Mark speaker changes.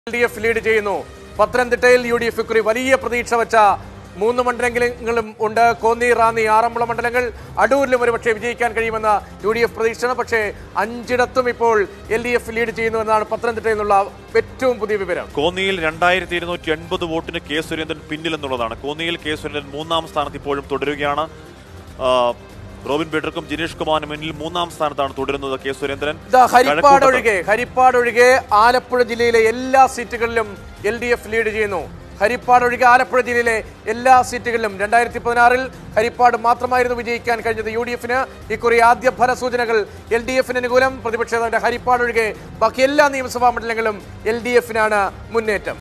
Speaker 1: L D F lead ചെയ്യുന്നു പത്തനംതിട്ടയിൽ U D F ഇക്കുറി വലിയ പ്രതീക്ഷ വച്ച മൂന്ന് മണ്ഡലങ്ങളും ഉണ്ട് കോന്നി റാന്നി ആറന്മുള മണ്ഡലങ്ങൾ അടൂരിലും ഒരുപക്ഷെ വിജയിക്കാൻ കഴിയുമെന്ന യു ഡി എഫ് പ്രതീക്ഷയാണ് പക്ഷേ അഞ്ചിടത്തും ഇപ്പോൾ എൽ ഡി എഫ് ലീഡ് ചെയ്യുന്നു എന്നാണ് പത്തനംതിട്ടയിൽ നിന്നുള്ള ഏറ്റവും പുതിയ വിവരം
Speaker 2: കോന്നിയിൽ രണ്ടായിരത്തി ഇരുന്നൂറ്റി എൺപത് വോട്ടിന് കെ സുരേന്ദ്രൻ പിന്നിലെന്നുള്ളതാണ് കോന്നിയിൽ കെ സുരേന്ദ്രൻ മൂന്നാം സ്ഥാനത്ത് ഇപ്പോഴും തുടരുകയാണ് ആ, റോബിൻ പീറ്റർക്കും ജിനീഷ് കുമാറിന് മുന്നിൽ മൂന്നാം സ്ഥാനത്താണ് തുടരുന്നത് കെ സുരേന്ദ്രൻ
Speaker 1: ഇതാ ഹരിപ്പാട്
Speaker 2: കഴക്കൂട്ടത്ത്
Speaker 1: ഒഴികെ ഹരിപ്പാട് ഒഴികെ ആലപ്പുഴ ജില്ലയിലെ എല്ലാ സീറ്റുകളിലും എൽ ഡി എഫ് ലീഡ് ചെയ്യുന്നു ഹരിപ്പാട് ഒഴികെ ആലപ്പുഴ ജില്ലയിലെ എല്ലാ സീറ്റുകളിലും രണ്ടായിരത്തി പതിനാറിൽ ഹരിപ്പാട് മാത്രമായിരുന്നു വിജയിക്കാൻ കഴിഞ്ഞത് യു ഡി എഫിന് ഇക്കുറി ആദ്യ ഫലസൂചനകൾ എൽ ഡി എഫിന് അനുകൂലം പ്രതിപക്ഷ നേതാവിന്റെ ഹരിപ്പാട് ഒഴികെ ബാക്കി എല്ലാ നിയമസഭാ മണ്ഡലങ്ങളിലും എൽ ഡി എഫിനാണ് മുന്നേറ്റം